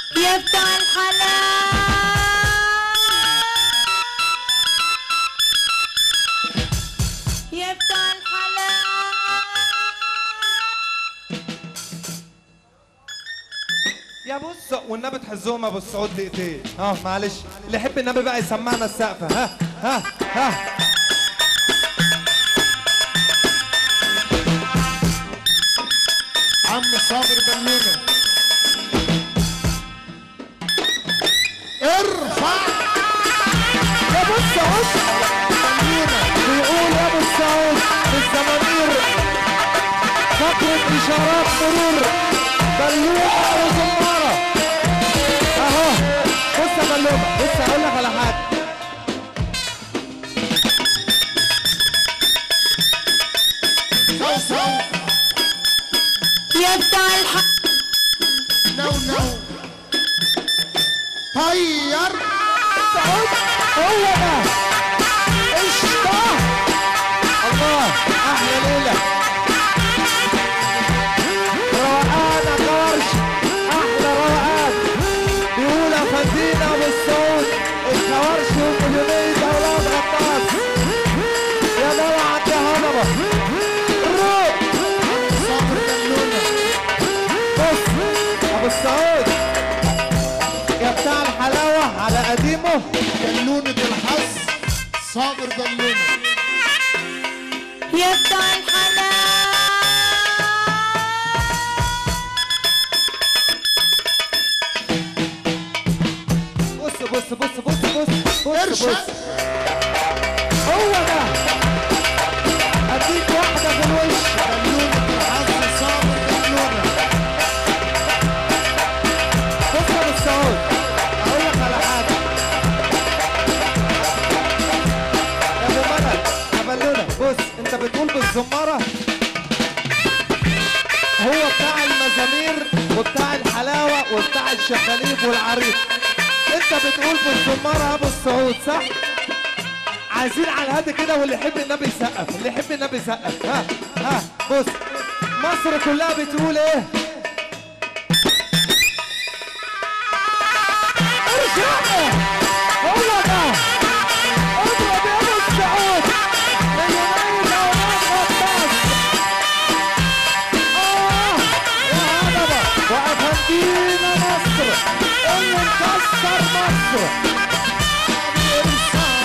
يا بتاع الحلال يا بتاع الحلال يا بص والنبي تحزهم ابو السعود دقيقتين اه معلش اللي يحب النبي بقى يسمعنا السقفه ها ها ها عم صابر بنونة ارفع يا ابو السعود بنونة بيقول يا ابو السعود في الزمامير فقرة اشارات مرور بلومة وزمارة اهو بص يا بلومة بص هقول لك على حاجة سو سو يا بتاع الحلال نو نو طير سعود هو ده قشطة الله احلى ليلة روقانة كرش احلى روقان بيقول افندينا ابو السعود الكوارش ومليونية اولاد غطاس يا ماما عدي هضبة الروق صابر بنونة بص ابو السعود يا بتاع الحلاوة على قديمه بنونة الحظ صابر بنونة يا بتاع الحلال بص بص بص بص بص بص ارشد بص هو ده اديك واحدة في الوش بنونة الحظ صابر بنونة بص يا ابو السعود اقول لك على حاجة يا ابو ملك يا بلولة بص انت بتقول بالزمارة هو بتاع المزامير وبتاع الحلاوة وبتاع الشخاليب والعريق انت بتقول بالزمارة يا ابو السعود صح؟ عايزين على الهادي كده واللي يحب النبي يسقف اللي يحب النبي يسقف ها ها بص مصر كلها بتقول ايه؟ ارجعوا هو ده اضرب يا ابو السعود مليونين اولاد غطاس اه يا هضبه وافندينا مصر اللي مكسر مصر ارفع